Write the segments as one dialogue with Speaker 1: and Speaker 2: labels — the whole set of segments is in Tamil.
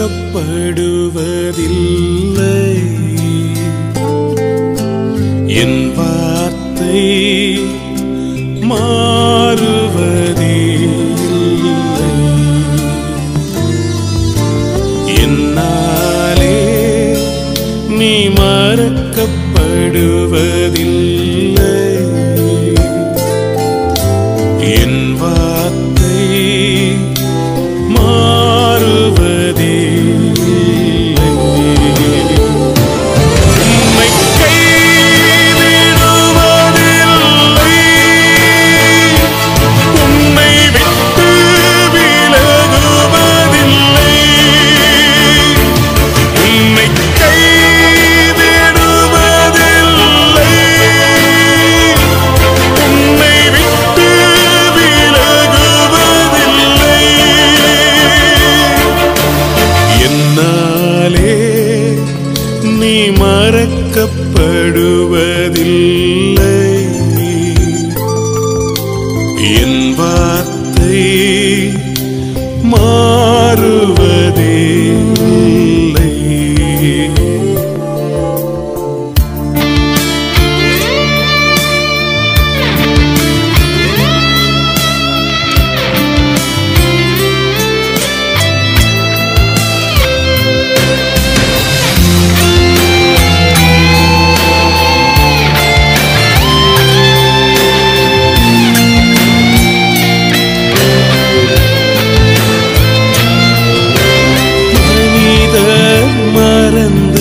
Speaker 1: மறக்கப்படுவதில்லை என் வார்த்தை மாறுவதே இல்லை என்னாலே நீ மறக்கப்படுவதில்லை என் வார்த்தை மாறுவதே இல்லை. உம்மை கைவிடுவதில்லை. உம்மை விட்டு விலகுவதில்லை. உம்மை கைவிடுவதில்லை. உம்மை விட்டு விலகுவதில்லை. என்னாலே நீ மறக்கப்படுவதில்லை என் வார்த்தை மாறுவதே இல்லை மனிதர் மறந்து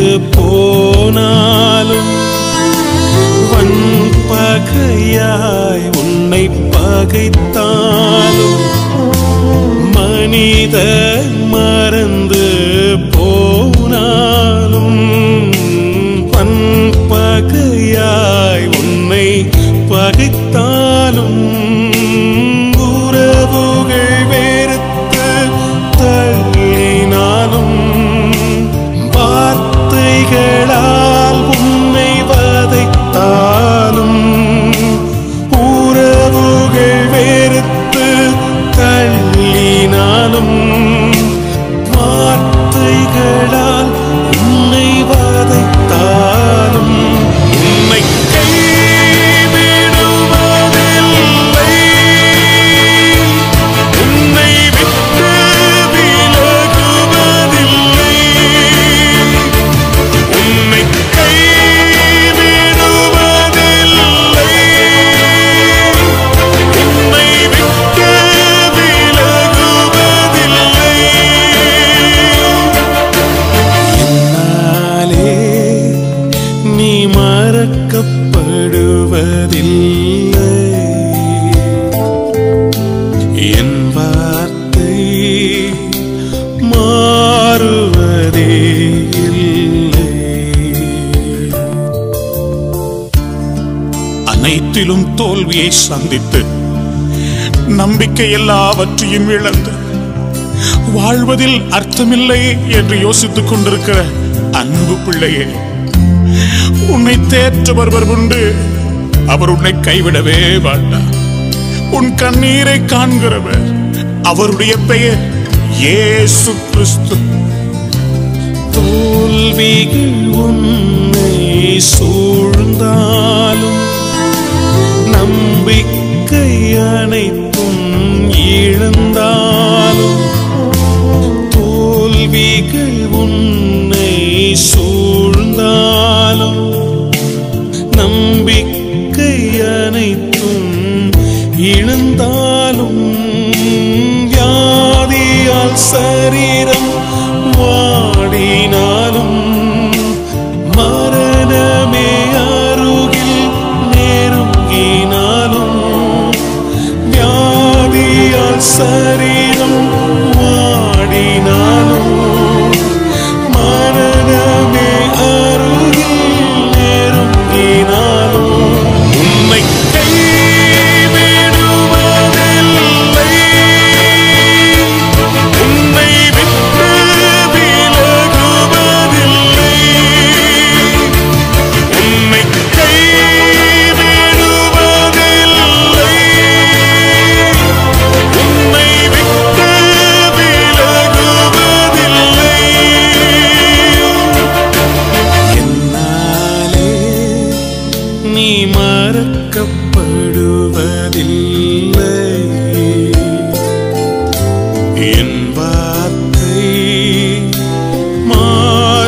Speaker 1: போனாலும் வன் பகையாய் உன்னை பகைத்தாலும் மனிதர் மறந்து போனாலும் வன் பகையாய் உன்னை பகைத்தாலும் உறவுகள் வெறுத்து தள்ளினாலும் வார்த்தைகளால் உன்னை வதைத்தாலும் உறவுகள் வெறுத்து தள்ளினாலும் வார்த்தைகளால் உன்னை வதைத்தாலும் உன்னை கைவிடுவதில்லை உன்னை விட்டு விலகுவதில்லை உன்னை கைவிடுவதில்லை உன்னை விட்டு விலகுவதில்லை என்னாலே நீ மறக்கப்படுவதில்லை என் வார்த்தை மாறுவதே இல்லை
Speaker 2: அனைத்திலும் தோல்வியை சந்தித்து நம்பிக்கை எல்லாவற்றையும் இழந்து வாழ்வதில் அர்த்தமில்லை என்று யோசித்துக் கொண்டிருக்கிற அன்பு பிள்ளையே உன்னை தேற்ற ஒருவர் உண்டு அவர் உன்னை கைவிடவே மாட்டார் உன் கண்ணீரை காண்கிறவர் அவருடைய பெயர் இயேசு கிறிஸ்து
Speaker 1: தோல்விகள் உன்னை சூழ்ந்தாலும் நம்பிக்கை அனைத்தும் இழந்தாலும் தோல்விகள் உன்னை சூழ்ந்தாலும் நம்பிக்கை அனைத்தும் இழந்தாலும் வியாதியால் சரீரம் வாடினாலும் மரணமே அருகில் நெருங்கினாலும் வியாதியால் சரீரம் வாடினாலும் மரணமே அருகில் நெருங்கினாலும் உன்னை கைவிடுவதில்லை உன்னை விட்டு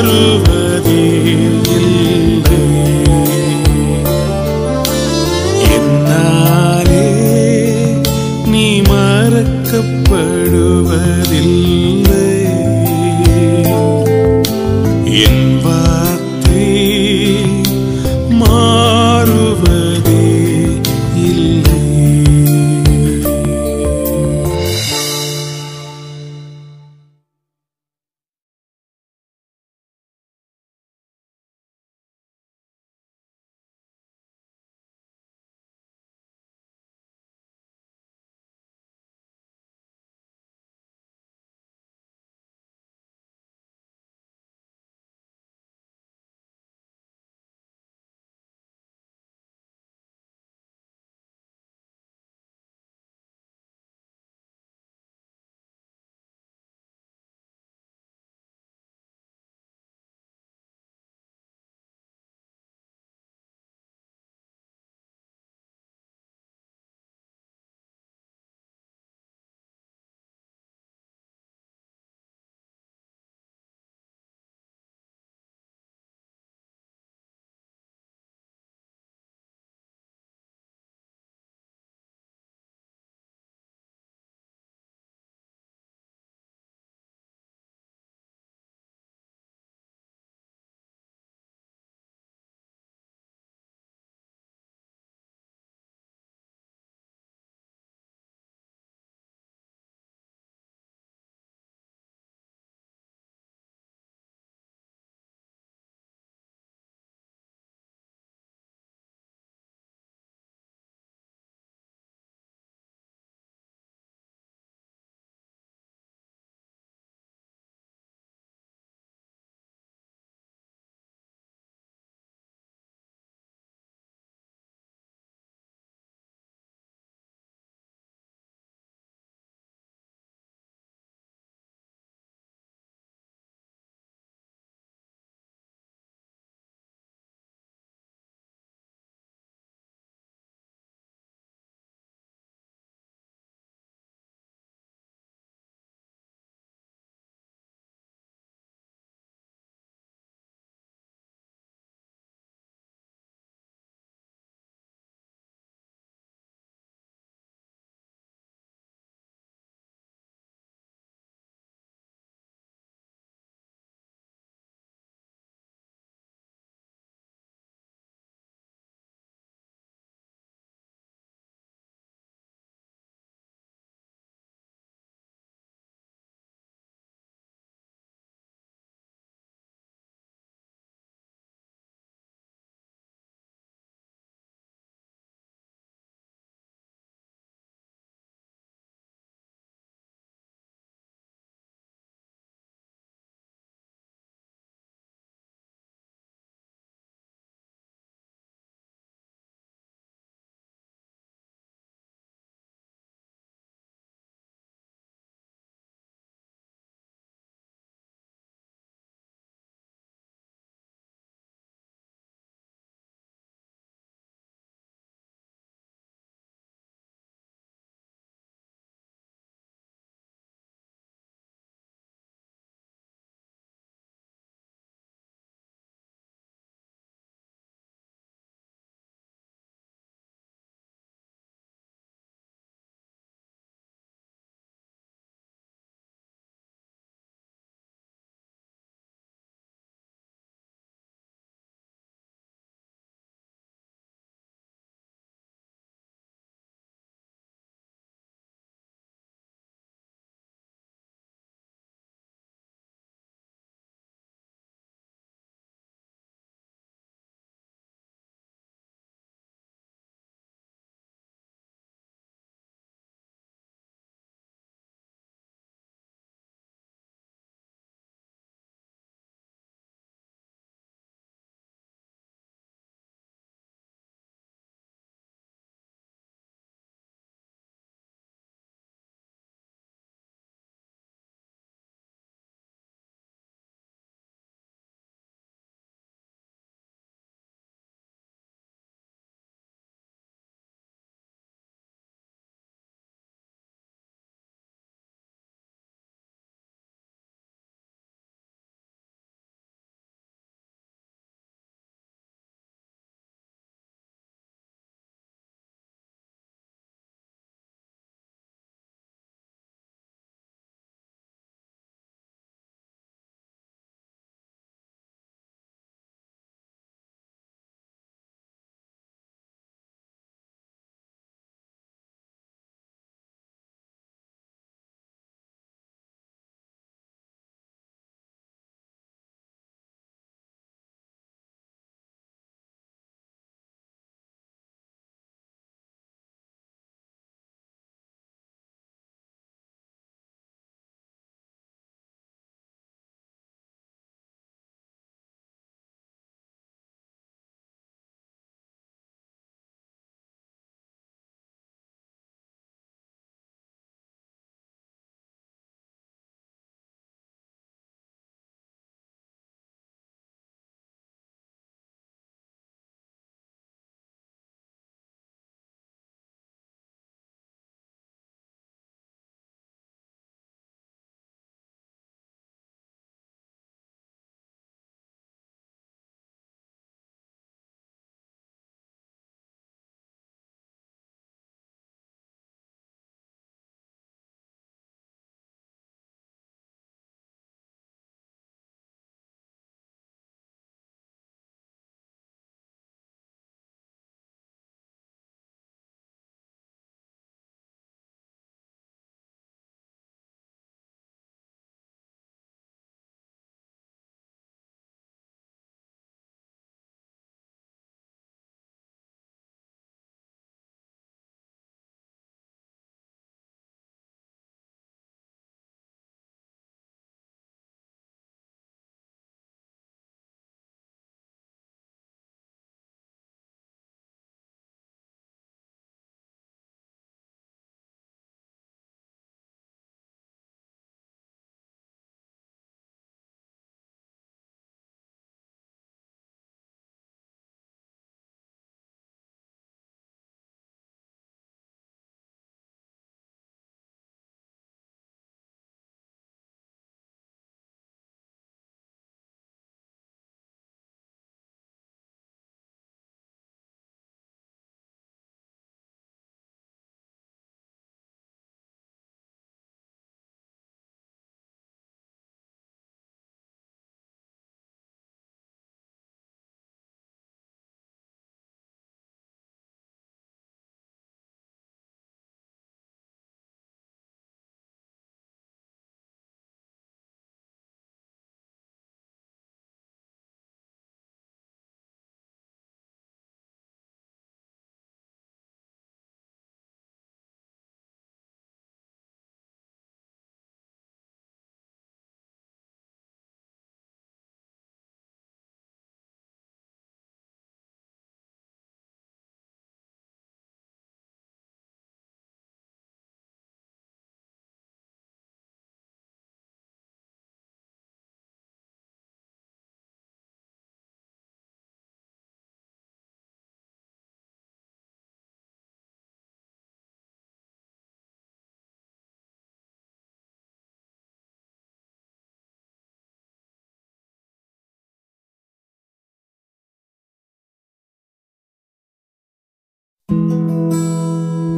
Speaker 1: மாறுவதே இல்லை என்னாலே நீ மறக்கப்படுவதில்லை என் வார்த்தை மாறுவதே இல்லை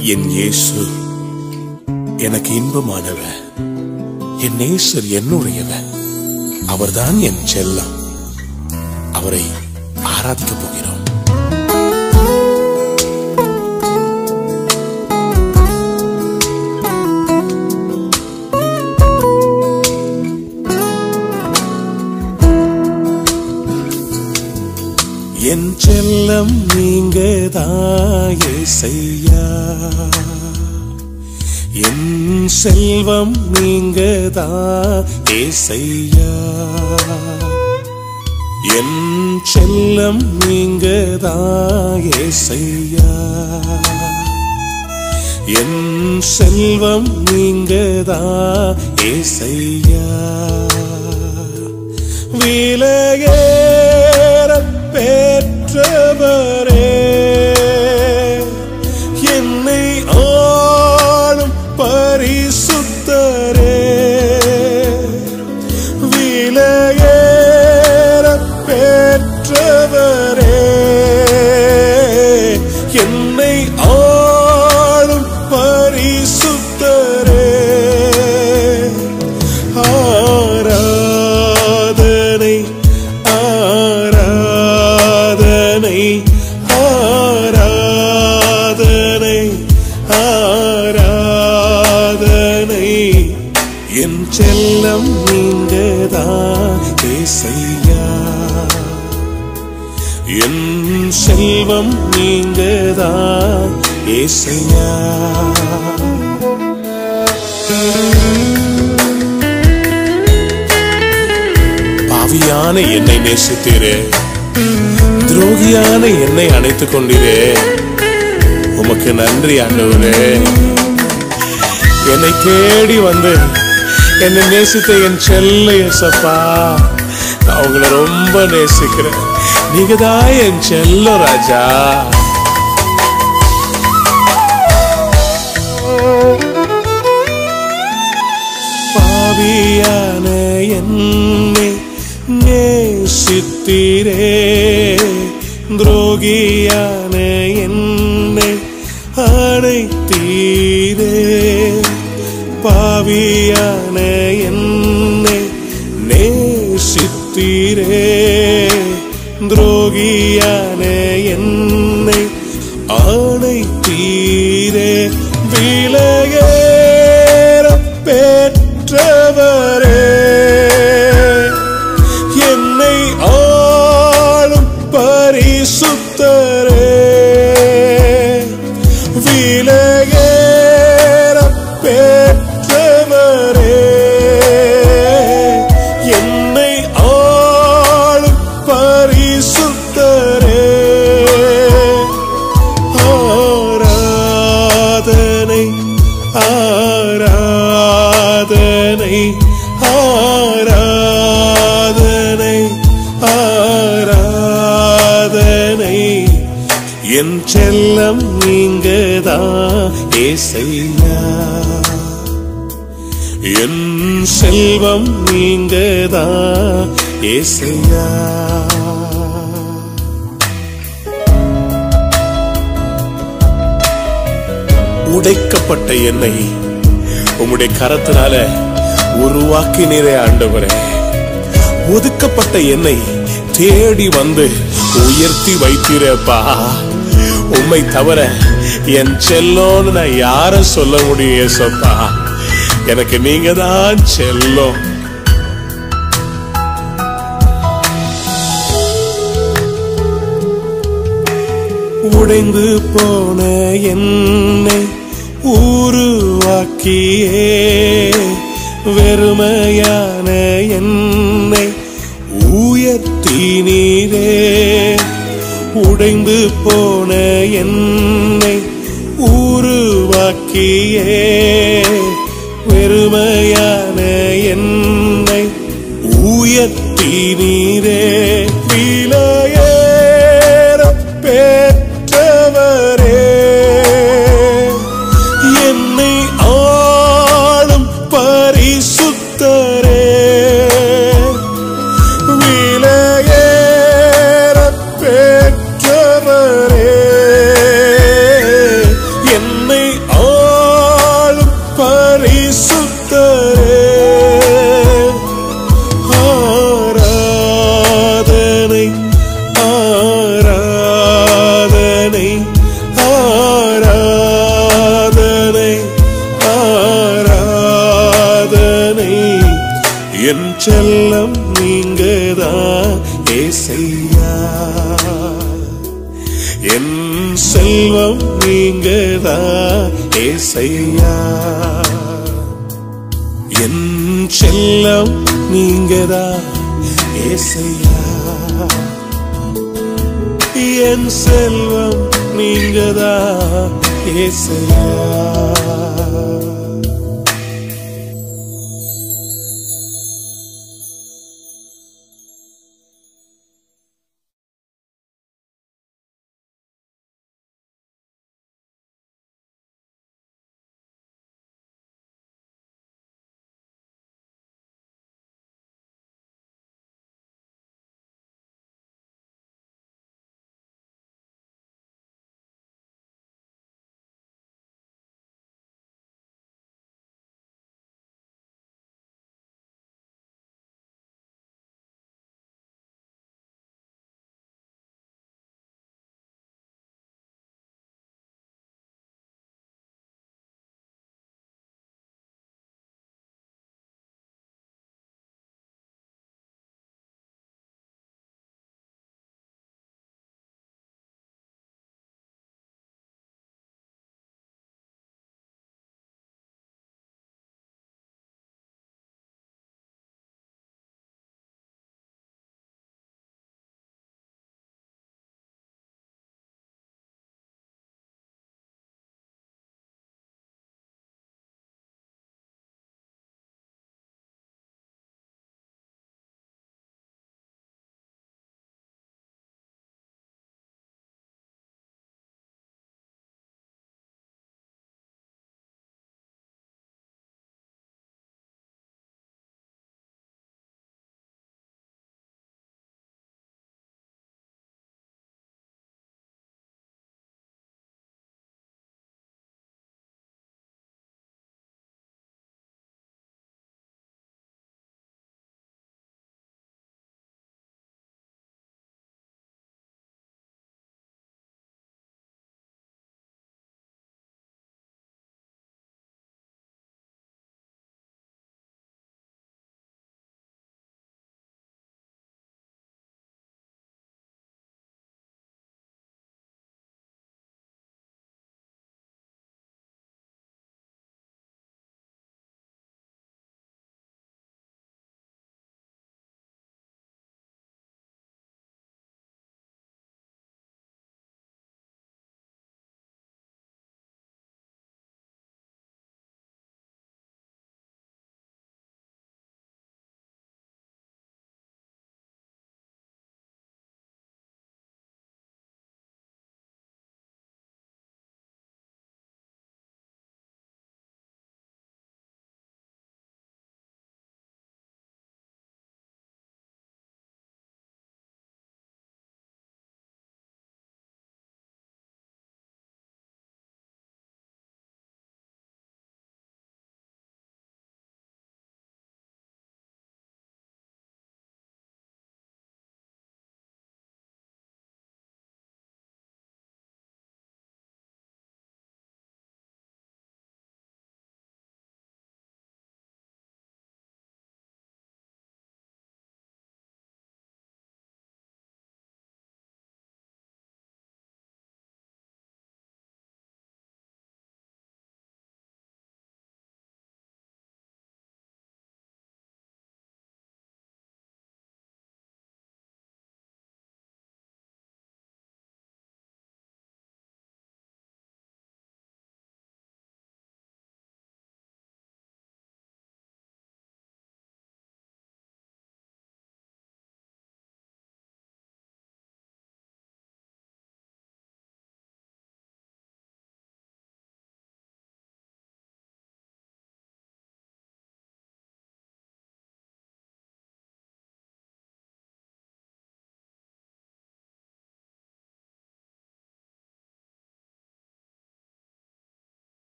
Speaker 3: என் இயேசு எனக்கு இன்பமானவர் என் நேசர் என்னுடையவர் அவர்தான் என் செல்லம் அவரை ஆராதிக்கப் போகிறோம் என் செல்லம் நீங்க செய்யா என் செல்வம் நீங்க ஏசையா என் செல்லம் நீங்க ஏசையா என் செல்வம் நீங்க ஏசையா விலையேற பெற்றவரே என்னை ஆளும் பரிசுத்தரே விலையேற பெற்றவரே என்னை ஆளும் பரிசுத்தரே ஆராதனை ஆராதனை ஆராதனை ஆராதனை என் செல்லம் நீங்கதான் ஏசையா என் செல்வம் நீங்கதான் ஏசையா பாவியான என்னை நேசித்தீரே துரோகியான என்னை அணைத்துக் கொண்டீரே உமக்கு நன்றி ஆண்டவரே என்னை தேடி வந்து என்னை நேசித்த என் செல்ல இயேசப்பா நான் உங்களை ரொம்ப நேசிக்கிறேன் நீங்க தான் என் செல்ல ராஜா பாவியான என்னை நேசித்தீரே துரோகியான என்னை அழைத்தீரே பாவியான என்னை நேசித்தீரே துரோகியான என்னை அழைத்தீரே விலையேற பெற்றவரே என்னை ஆளும் பரிசுத்தரே விலையேற பெற்றவரே என்னை ஆளும் பரிசுத்தரே ஆராதனை ஆராதனை ஆராதனை ஆராதனை என் செல்லம் நீங்கதான் ஏசையா என் செல்வம் நீங்கதான் ஏசையா உடைக்கப்பட்ட என்னை உம்முடைய கரத்தினால உருவாக்கினீரே ஆண்டவரே ஒதுக்கப்பட்ட என்னை தேடி வந்து உயர்த்தி வைத்தீரேப்பா உம்மை தவிர என் செல்லோன்னு நான் யார சொல்ல முடியும் ஏசப்பா எனக்கு நீங்க தான் செல்லம் உடைந்து போன என்னை உருவாக்கியே வெறுமையான என்னை உயர்த்தினீரே உடைந்து போன என்னை உருவாக்கியே வெறுமையான என்னை உயர்த்தினீரே விலையேற பெற்றவரே என்னை ஆளும் பரிசுத்தரே விலையேற பெற்றவரே என்னை ஏசையா என் செல்வம் நீங்கதான் ஏசையா என் செல்லம் நீங்கதான் ஏசையா என் செல்வம் நீங்கதான் ஏசையா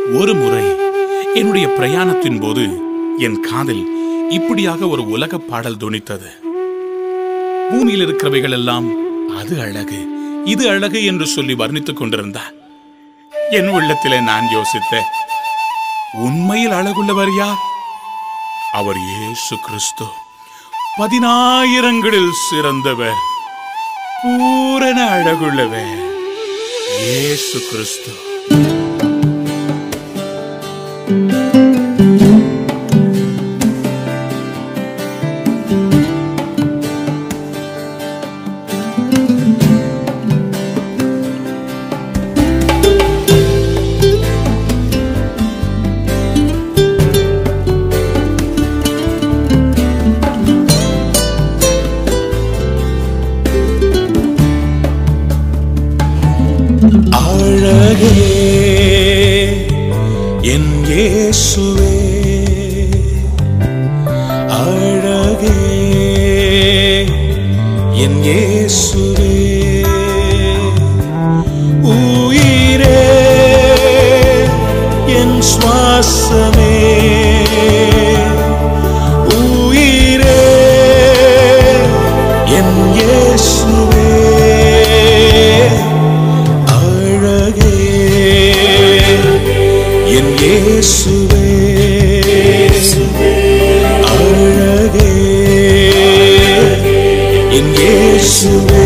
Speaker 2: ஒரு முறை என்னுடைய பிரயாணத்தின் போது என் காதில் இப்படியாக ஒரு உலக பாடல் துணித்தது பூமியில் இருக்கிறவைகள் எல்லாம் அது அழகு இது அழகு என்று சொல்லி வர்ணித்துக் கொண்டிருந்தார் என் உள்ளத்திலே நான் யோசித்தேன் உண்மையில் அழகுள்ளவர் யார் அவர் இயேசு கிறிஸ்து பதினாயிரங்களில் சிறந்தவர் பூரண அழகுள்ளவர் இயேசு கிறிஸ்து
Speaker 3: அழகே என் இயேசுவே அழகே என் இயேசுவே உயிரே என் சுவாசமே உயிரே என் இயேசுவே அழகே என் இயேசுவே அழகே என் இயேசுவே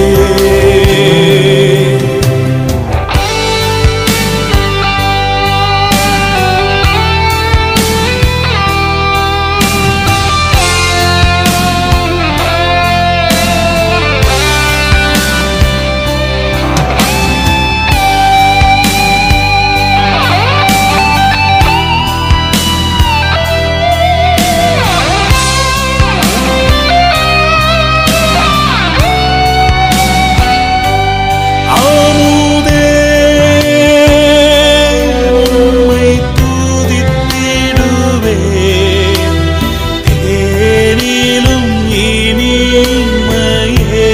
Speaker 3: அமுதே உம்மை துதித்திடுவே தேனிலும் இனிமையே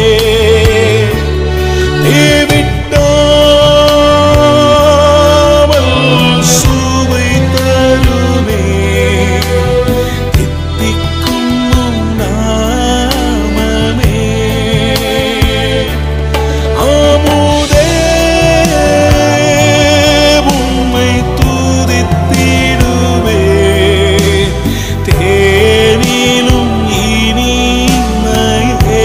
Speaker 3: தேவிட்டாமல் சுவை தருமே தித்திக்கும் உம் நாமமே அமுதே உம்மை துதித்திடுவே தேனிலும் இனிமையே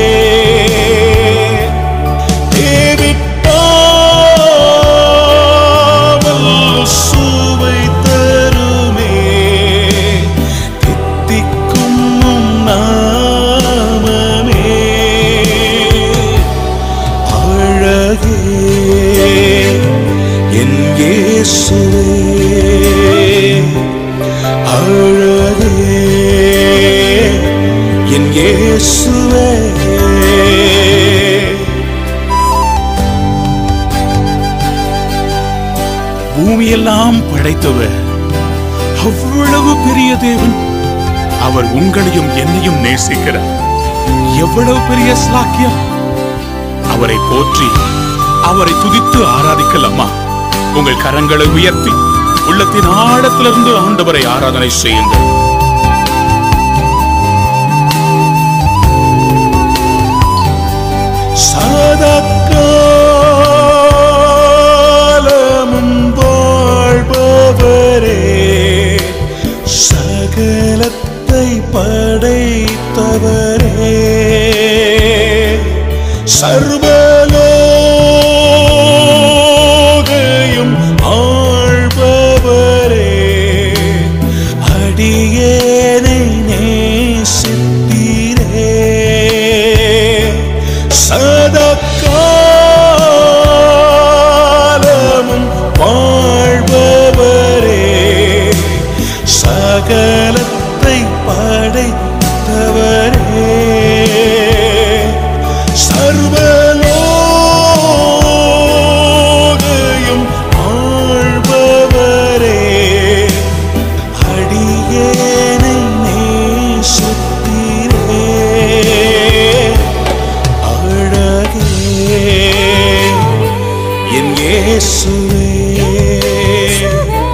Speaker 3: தேவிட்டாமல் சுவை தருமே தித்திக்கும் உம் நாமமே அழகே என் இயேசுவே அழகே என் இயேசுவே
Speaker 2: பூமியெல்லாம் படைத்தவர் அவ்வளவு பெரிய தேவன் அவர் உங்களையும் என்னையும் நேசிக்கிறார் எவ்வளவு பெரிய ஸ்லாக்கியம் அவரை போற்றி அவரை துதித்து ஆராதிக்கலாமா உங்கள் கரங்களை உயர்த்தி உள்ளத்தின் ஆழத்திலிருந்து ஆண்டவரை ஆராதனை செய்யுங்கள்
Speaker 3: சதக்காலமும் வாழ்பவரே சகலத்தை படைத்தவரே சர்வலோகையும் ஆள்பவரே அடியேனை நேசித்தீரே சதக்காலமும் வாழ்பவரே சகலத்தை படைத்தவரே சர்வலோகையும் ஆள்பவரே அடியேனை நேசித்தீரே அழகே என் இயேசுவே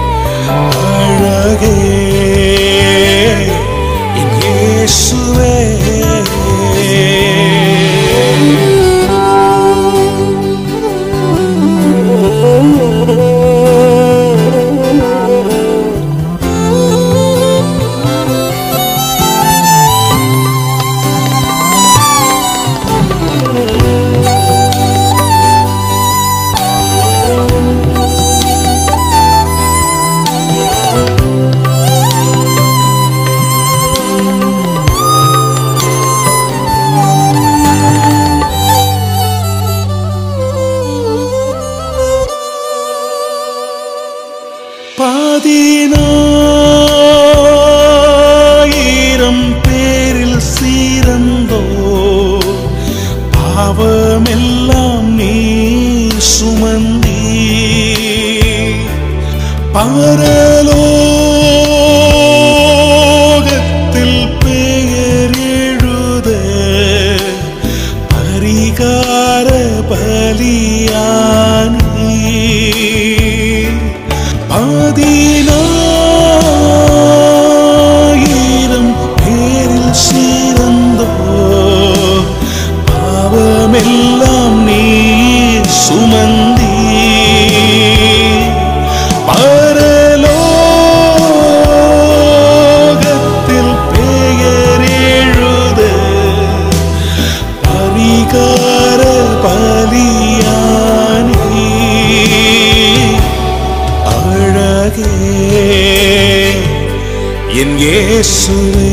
Speaker 1: என் இயேசுவே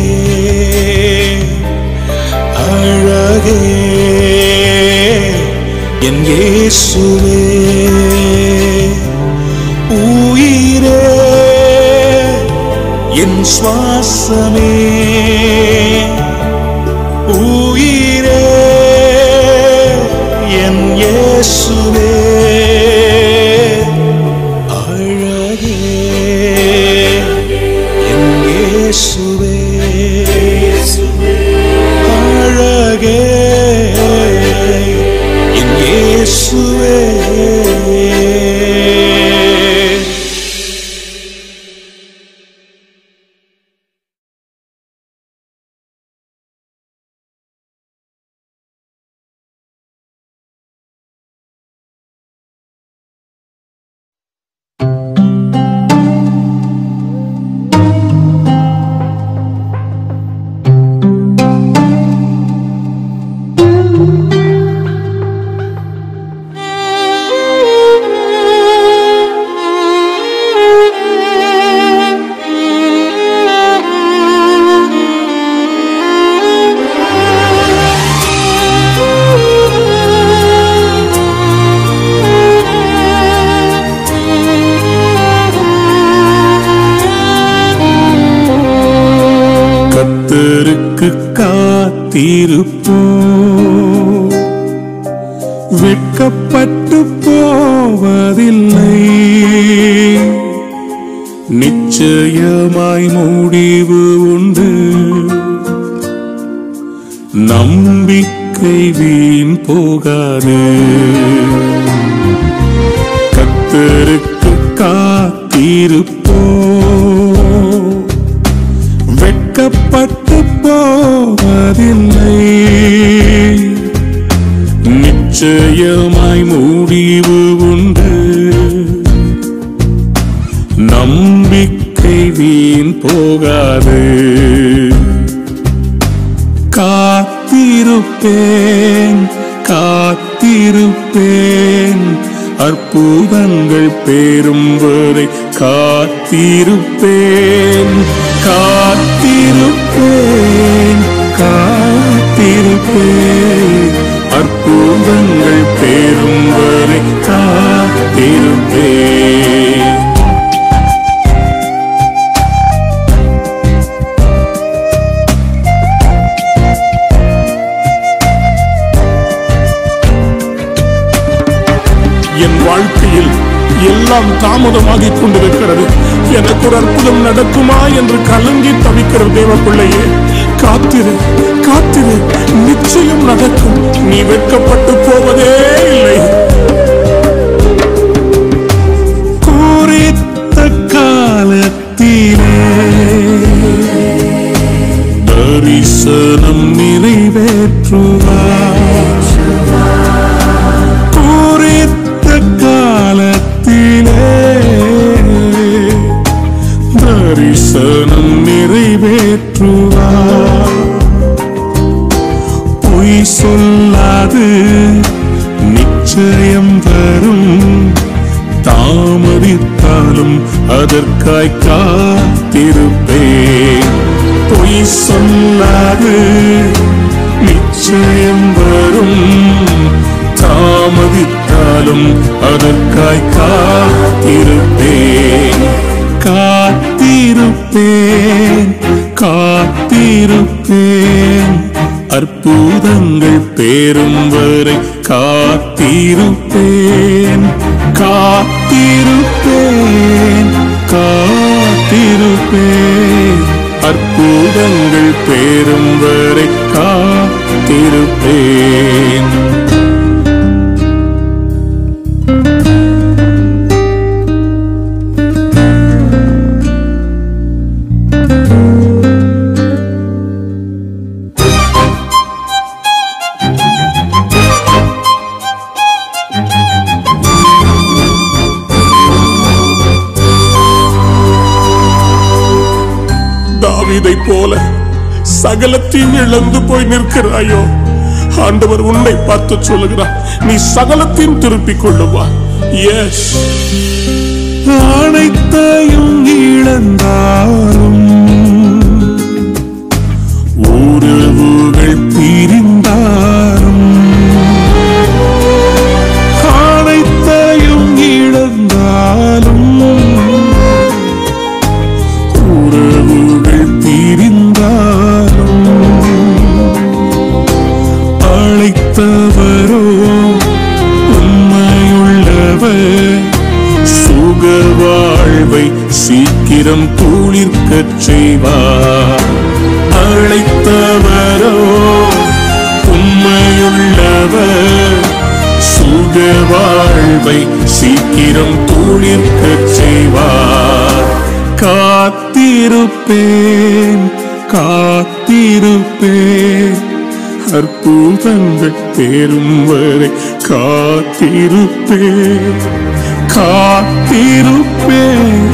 Speaker 1: அழகே என் இயேசுவே உயிரே என் சுவாசமே உயிரே என் இயேசுவே அழகே என் இயேசுவே அழகே என் இயேசுவே கத்தருக்கு காத்திருப்போ வெட்கப்பட்டு போவதில்லை நிச்சயமாய் முடிவு உண்டு நம்பிக்கை வீண் போகாது கத்தருக்கு காத்திருப்போ வெட்கப்பட்டு போவதில்லை நிச்சயமாய் முடிவு உண்டு நம்பிக்கை வீண் போகாது காத்திருப்பேன் காத்திருப்பேன் அற்புதங்கள் பேரும் வரை காத்திருப்பேன் காத்திருப்பேன் காத்திருப்பேன் அற்புதங்கள் பேரும் வரை காத்திருப்பேன் என் வாழ்க்கையில் எல்லாம் தாமதமாகிக் கொண்டிருக்கிறது எனக்கு ஒரு அற்புதம் நடக்குமா என்று கலங்கி தவிக்கிற தேவ பிள்ளையே காத்திரு காத்திரு நிச்சயம் நடக்கும் நீ வெட்கப்பட்டு போவதே இல்லை குறித்த காலத்திலே தரிசனம் நிறைவேற்றுவார் குறித்த காலத்திலே தரிசனம் நிறைவேற்றுவார் பொய் சொல்லாது நிச்சயம் வரும் தாமதித்தாலும் அதற்காய் காத்திருப்பேன் பொய் சொல்லாது நிச்சயம் வரும் தாமதித்தாலும் அதற்காய் காத்திருப்பேன் காத்திருப்பேன் காத்திருப்பேன் அற்புதங்கள் பேரும் வரை காத்திருப்பேன் காத்திருப்பேன் காத்திருப்பேன் அற்புதங்கள் பேரும் வரை காத்திருப்பேன் தாவீதைப் போல சகலத்தையும் இழந்து போய் நிற்கிறாயோ ஆண்டவர் உன்னை பார்த்து சொல்லுகிறார் நீ சகலத்தையும் திருப்பிக் கொள்ளுவா எஸ் அனைத்தையும் இழந்தாலும் செய்வார் அழைத்தவரோ உண்மையுள்ளவர் சுக வாழ்வை சீக்கிரம் துளிர்க்கச் செய்வார் காத்திருப்பேன் காத்திருப்பேன் அற்புதங்கள் தேரும் வரை காத்திருப்பேன் காத்திருப்பேன்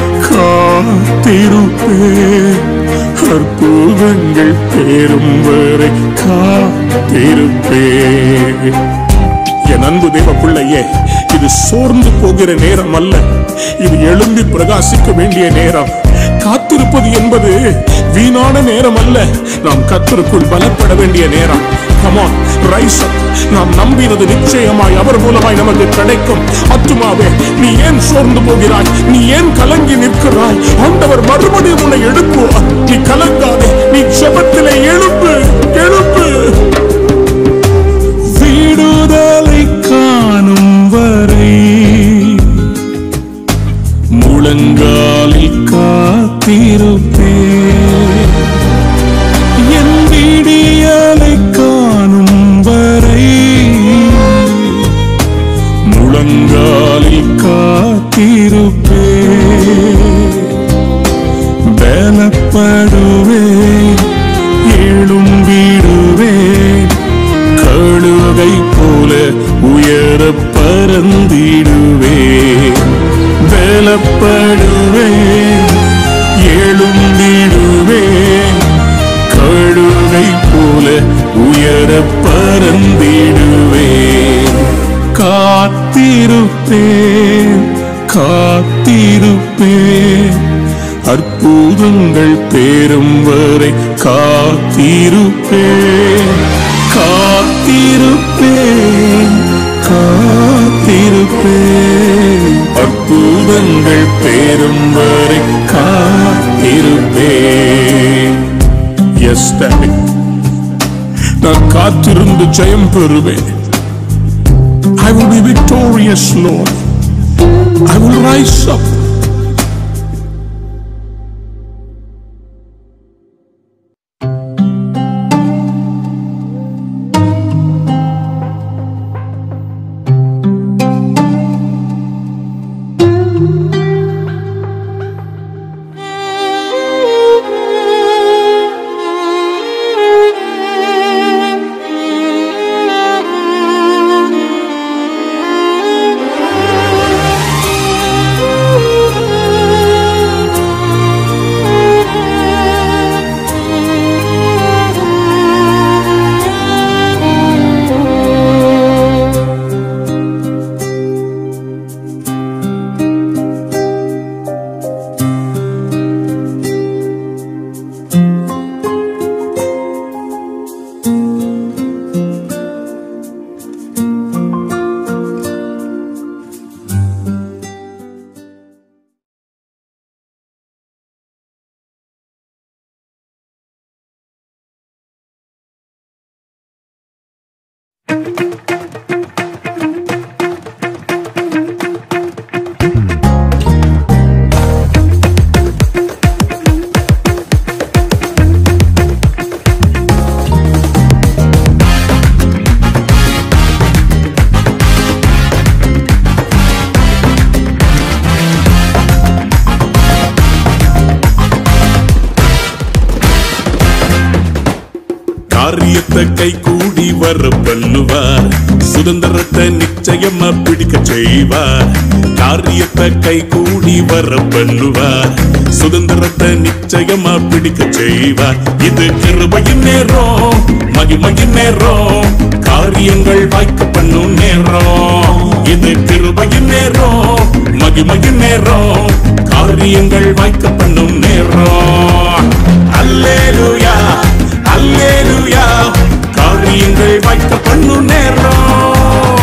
Speaker 1: காத்திருப்பேன் அற்புதங்கள் தேரும் வரை காத்திருப்பேன் என் அன்பு தேவ பிள்ளையே இது சோர்ந்து போகிற நேரம் அல்ல இது எழும்பி பிரகாசிக்க வேண்டிய நேரம் காத்திருப்பது என்பது வீணான நேரம் அல்ல நாம் கத்திற்குள் பலப்பட வேண்டிய நேரம் கமான் ரைஸ் நாம் நம்பினது நிச்சயமாய் அவர் மூலமாய் நமக்கு கிடைக்கும் அத்துமாவே நீ ஏன் சோர்ந்து போகிறாய் நீ ஏன் கலங்கி நிற்கிறாய் ஆண்டவர் மறுபடியும் உன்னை எழுப்புவார் நீ கலங்காதே நீ ஜெபத்திலே எழுப்பு எழுப்பு விடுதலை காணும் வரை முழங்காலில் காத்திருப்பே என் விடியலை காணும் வரை முழங்காலில் காத்திருப்பே பலப்படுவேன் எழும்பிடுவேன் கழுகை போல உயர பறந்திடுவேன் பலப்படுவேன் எழும்பிடுவேன் கழுகை போல உயர பறந்திடுவேன் காத்திருப்பேன் காத்திருப்பேன் அற்புதங்கள் பேரும் வரை காத்திருப்பேன் காத்திருப்பேன் காத்திருப்பேன் அற்புதங்கள் பேரும் வரை காத்திருப்பேன் எஸ் நான் காத்திருந்து ஜெயம் பெறுவேன் I will be victorious, Lord. I will rise up.
Speaker 4: காரியத்தை கை கூடி வர பண்ணுவார் சுதந்திரத்தை நிச்சயமா பிடிக்க செய்வார் காரியத்தை கை கூடி வர பண்ணுவார் சுதந்திரத்தை நிச்சயமா பிடிக்க செய்வார் இது கிருபையின் நேரம் மகிமையின் நேரம் காரியங்கள் வாய்க்க பண்ணும் நேரம் இது கிருபையின் நேரம் மகிமையின் நேரம் காரியங்கள் வாய்க்க பண்ணும் நேரம் அல்லேலூயா அல்லேலூயா காரியங்கள் வாய்க்க பண்ணும் நேரம்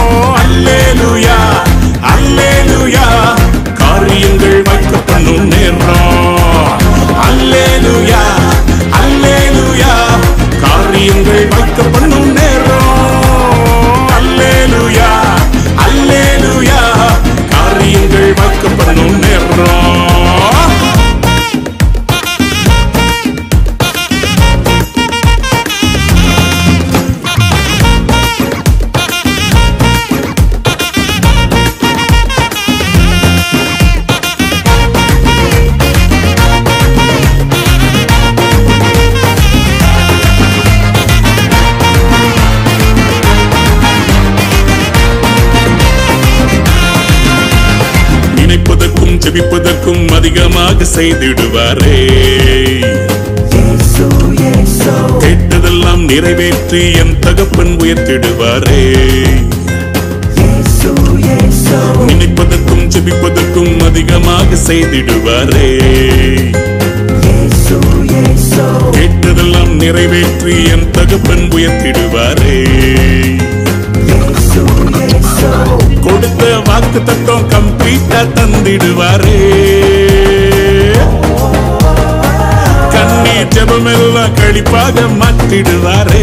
Speaker 4: அல்லேலூயா அல்லேலூயா காரியங்கள் வாய்க்க பண்ணும் நேரம் அல்லேலூயா அல்லேலூயா காரியங்கள் வாய்க்க பண்ணும் நேரம் அல்லேலூயா அல்லேலூயா காரியங்கள் வாய்க்க பண்ணும் நேரம் ஜெபிப்பதற்கும் அதிகமாக செய்திடுவாரே கேட்டதெல்லாம் நிறைவேற்றி என் தகப்பன் உயர்த்திடுவாரே நினைப்பதற்கும் ஜெபிப்பதற்கும் அதிகமாக செய்திடுவாரே கேட்டதெல்லாம் நிறைவேற்றி என் தகப்பன் உயர்த்திடுவாரே கொடுத்த வாக்கு தத்துவம் கம்ப்ளீட்டா தந்திடுவாரே கண்ணீர் ஜெபமெல்லாம் கழிப்பாக மாற்றிடுவாரே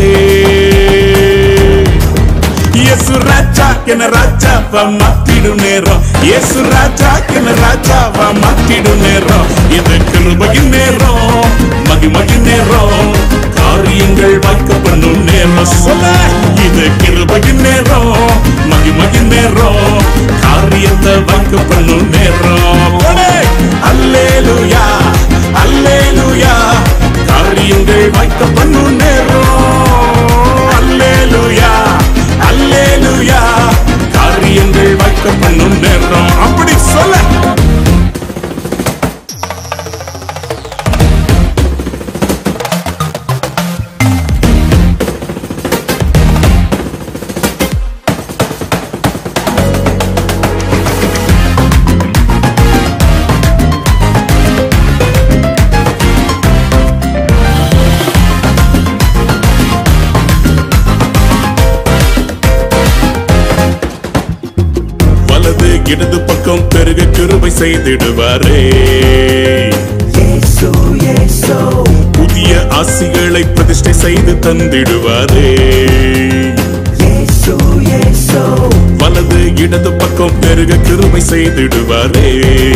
Speaker 4: இயேசு ராஜா என ராஜாவா மாத்திடும் நேரம் இயேசு ராஜா என ராஜாவா மாத்திடும் நேரம் இது கிருபையின் நேரம் மகிமகின் நேரம் காரியங்கள் வாய்க்க பண்ணும் நேரம் சொல்ல இது கிருபையின் நேரம் மகிமகின் நேரம் காரியத்தை வாய்க்க பண்ணும் நேரம் போடே. அல்லேலூயா அல்லேலூயா காரியங்கள் வாய்க்க பண்ணும் நேரம் அல்லேலூயா அல்லேலூயா காரியங்கள் வாய்க்க பண்ணும் நேரம் அப்படி சொல்ல வலது இடது பக்கம் பெருக கிருபை செய்திடுவாரே புதிய ஆசிகளை பிரதிஷ்டை செய்து தந்திடுவாரே வலது இடது பக்கம் பெருக கிருபை செய்திடுவாரே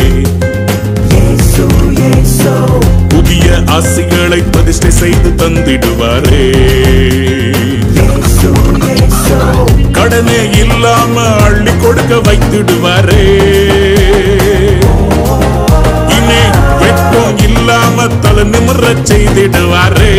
Speaker 4: புதிய ஆசிகளை பிரதிஷ்டை செய்து தந்திடுவாரே கடனே இல்லாம அள்ளி கொடுக்க வைத்திடுவாரே இனி வெட்கம் இல்லாம தலை நிமிர செய்திடுவாரே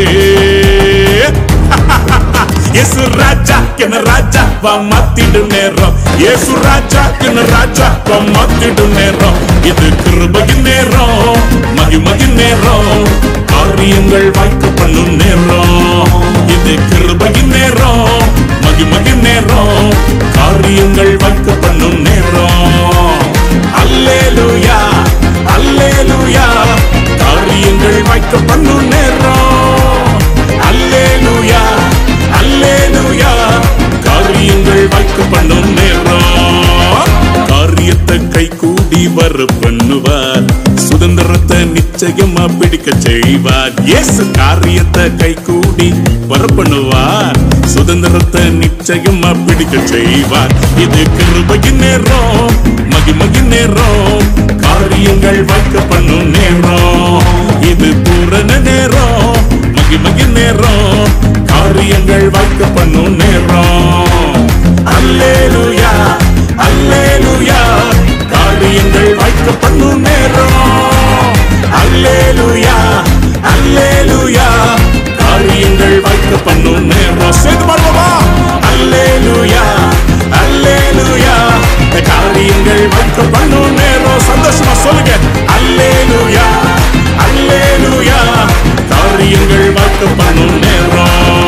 Speaker 4: இயேசு ராஜா என்ன ராஜா வா மாத்திடு நேரம் இயேசு ராஜா என்ன ராஜா வா மாத்திடு நேரம் இது கிருபையின் நேரம் மகிமகின் நேரம் காரியங்கள் வாய்க்க பண்ணும் நேரம் இது கிருபையின் நேரம் மகிமகின் நேரம் காரியங்கள் வாய்க்க பண்ணும் நேரம் அல்லேலூயா அல்லேலூயா காரியங்கள் வாய்க்க பண்ணும் நேரம் அல்லேலூயா அல்லேலூயா காரியங்கள் வாய்க்க பண்ணும் நேரம் காரியத்தை கை கூடி வர பண்ணுவார் சுதந்திரத்தை நிச்சயமா பிடிக்க செய்வார் இயேசு காரியத்தை கை கூடி வர பண்ணுவார் சுதந்திரத்தை நிச்சயமா பிடிக்க செய்வார் இது கிருபையின் நேரம் மகிமகின் நேரம் காரியங்கள் வாய்க்க பண்ணும் நேரம் இது பூரண நேரம் மகிமகின் நேரம் காரியங்கள் வாய்க்க பண்ணும் நேரம் அல்லேலூயா அல்லேலூயா காரியங்கள் வாய்க்க பண்ணும் நேரம் அல்லேலூயா அல்லேலூயா காரியங்கள் வாய்க்க பண்ணும் நேரம் சேர்ந்து பாடுவோமா அல்லேலூயா அல்லேலூயா காரியங்கள் வாய்க்க பண்ணும் நேரம் சந்தோஷமா சொல்லுங்க அல்லேலூயா அல்லேலூயா காரியங்கள் வாய்க்க பண்ணும் நேரம்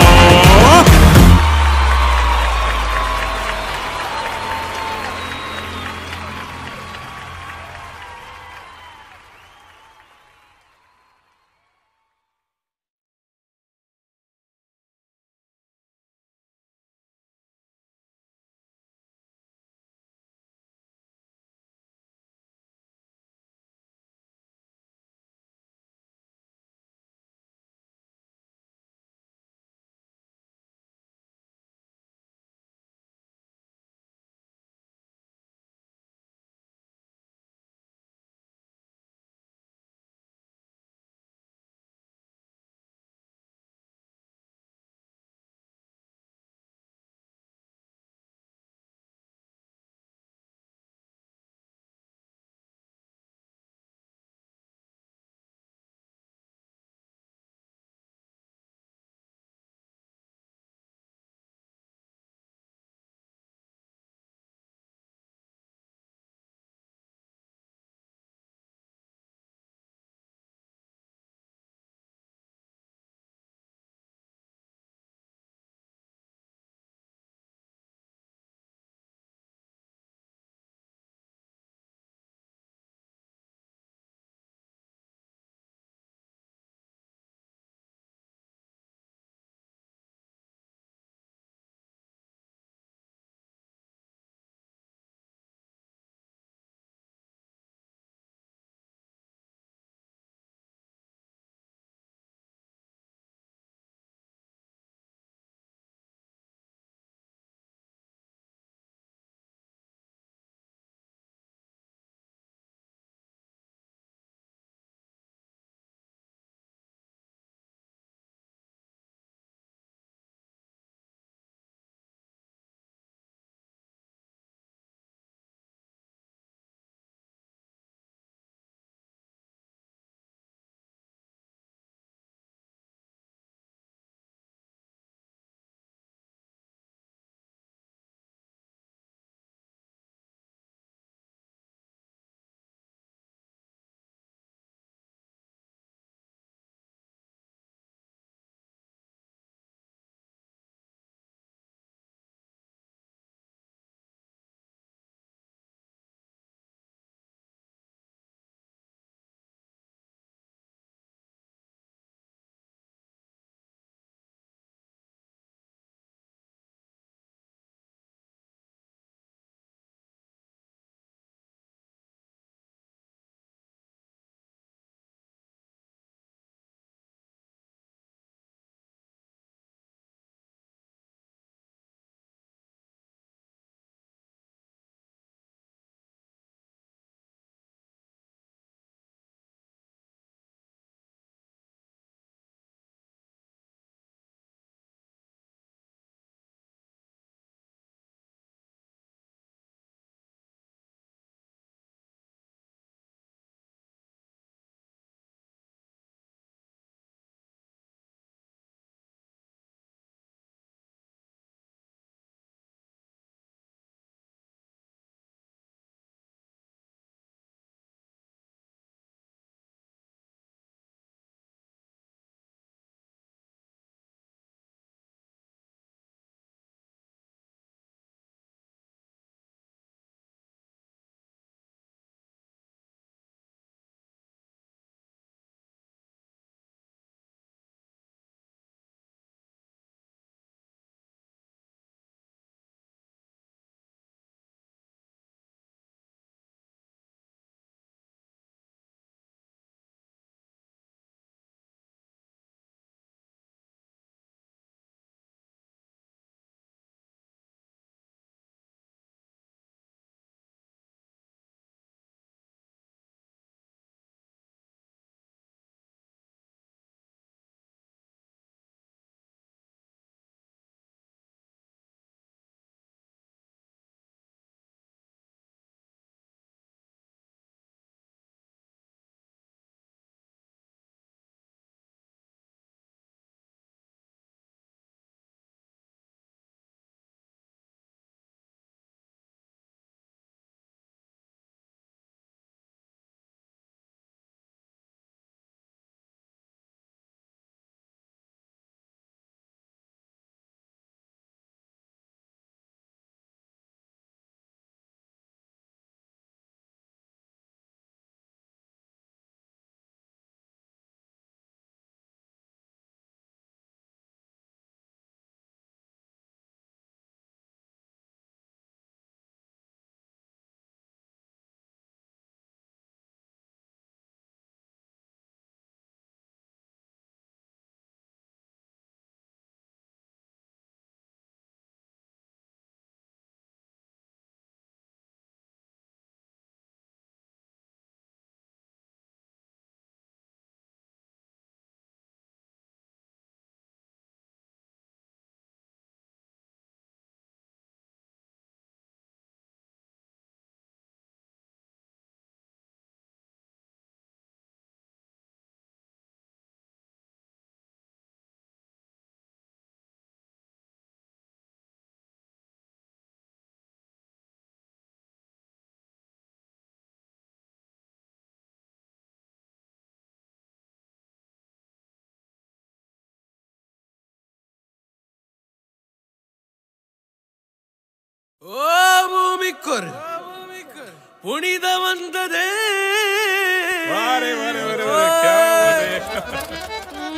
Speaker 5: புனித வந்ததே
Speaker 3: வாரே வாரே வாரே வாரே क्या बात है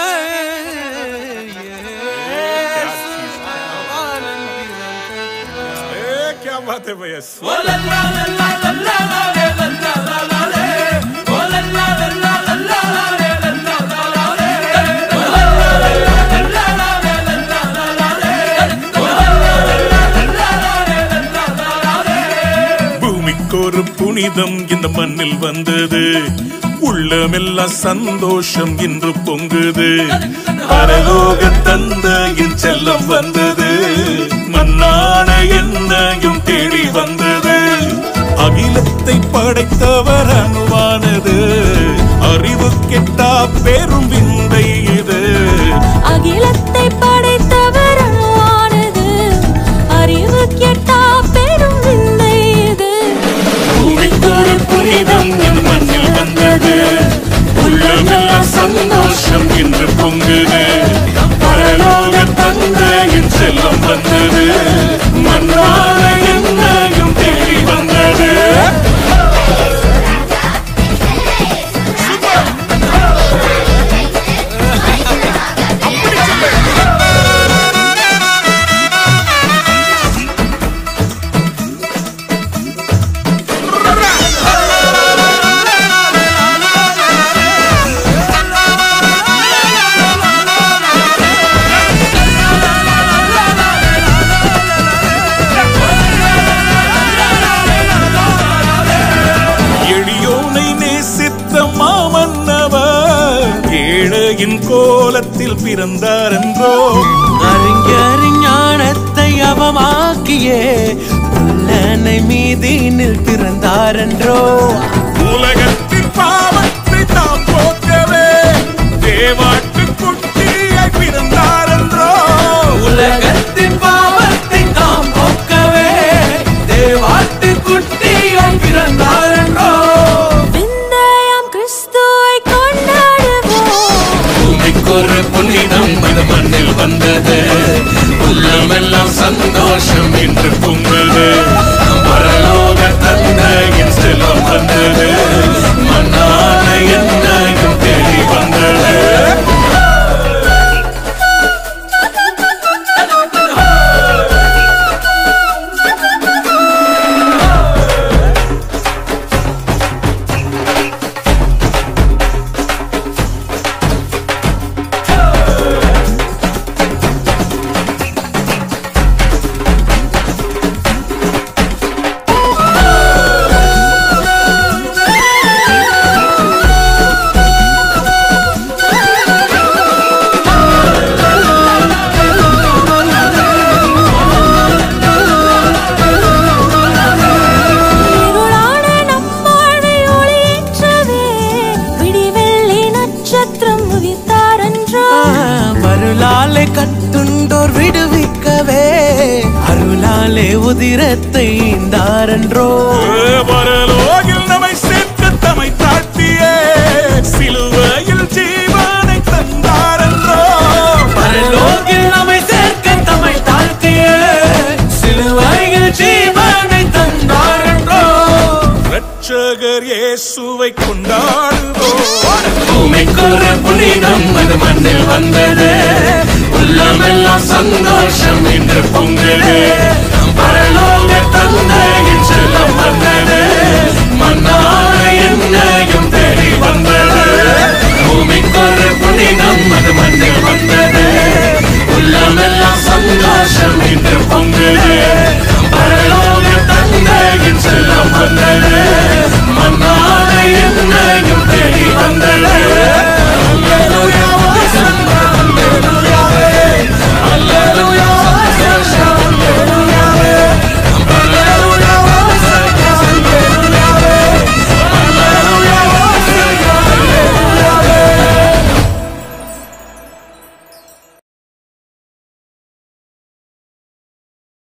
Speaker 3: ए, क्या बात है भैया
Speaker 4: பூமிக்கு ஒரு புனிதம் இந்த மண்ணில் வந்தது உள்ளமெல்லாம் சந்தோஷம் இன்று பொங்குது பரலோக தந்த என் செல்லம் வந்தது மண்ணான என்னையும் தேடி வந்தது அகிலத்தை படைத்தவர் அணுவானது அறிவு கெட்டா பெரும் விந்தை இது
Speaker 6: அகிலத்தை படைத்தவர் அணுவானது அறிவு கெட்டா பெரும் விந்தை இது
Speaker 4: பூமிக்கொரு புனிதம் என் மண்ணில் வந்தது உள்ளமெல்லாம் சந்தோஷம் என்று பொங்குது பரலோக தந்த என் செல்லம் வந்தது மண்ணான என்னையும் தேடி வந்தது எளியோனை நேசித்த மாமன்னவர் ஏழையின் கோலத்தில் பிறந்தார் என்றோ
Speaker 5: அறிஞரின் ஞானத்தை அவமாக்கியே உள்ளனை மீதினில் பிறந்தாரென்றோ
Speaker 4: உலகத்தின் பாவத்தை தாம் போக்கவே தேவாட்டு குட்டியாய் பிறந்தார் என்றோ
Speaker 5: உலகத்தின் பாவத்தை நாம் போக்கவே தேவாட்டு குட்டியாய் பிறந்தாரென்றோ
Speaker 6: விந்தையாம் கிறிஸ்துவை கொண்டாடுவோம்
Speaker 5: பூமிக்கொரு புனிதம் அது மண்ணில் வந்தது உள்ளமெல்லாம் சந்தோஷம்
Speaker 4: என்று பொங்கது பரலோக தந்தையின் செல்லம் வந்தது மண்ணான என்னையும் தேடி வந்தது
Speaker 6: இருளான நம் வாழ்வை ஒளியேற்றவே விடிவெள்ளி நட்சத்திரம் உதித்தாரன்றோ
Speaker 5: மருளாலே கட்டுண்டோர் விடுவிக்கவே அருளாலே உதிரத்தை ஈந்தாரென்றோ
Speaker 4: பரலோகில் நம்மை சேர்க்க தமை தாழ்த்தியே சிலுவையில் ஜீவனை தந்தார் என்றோ
Speaker 5: பரலோகில் நம்மை சேர்க்க தம்மை தாழ்த்திய சிலுவையில் ஜீவனை தந்தாரென்றோ
Speaker 4: ரட்சகர் இயேசுவை கொண்டாடுவோம்
Speaker 5: பூமிக்கொரு புனிதம் அது மண்ணில் வந்தது உள்ளமெல்லாம் சந்தோஷம் என்று பொங்குது பரலோக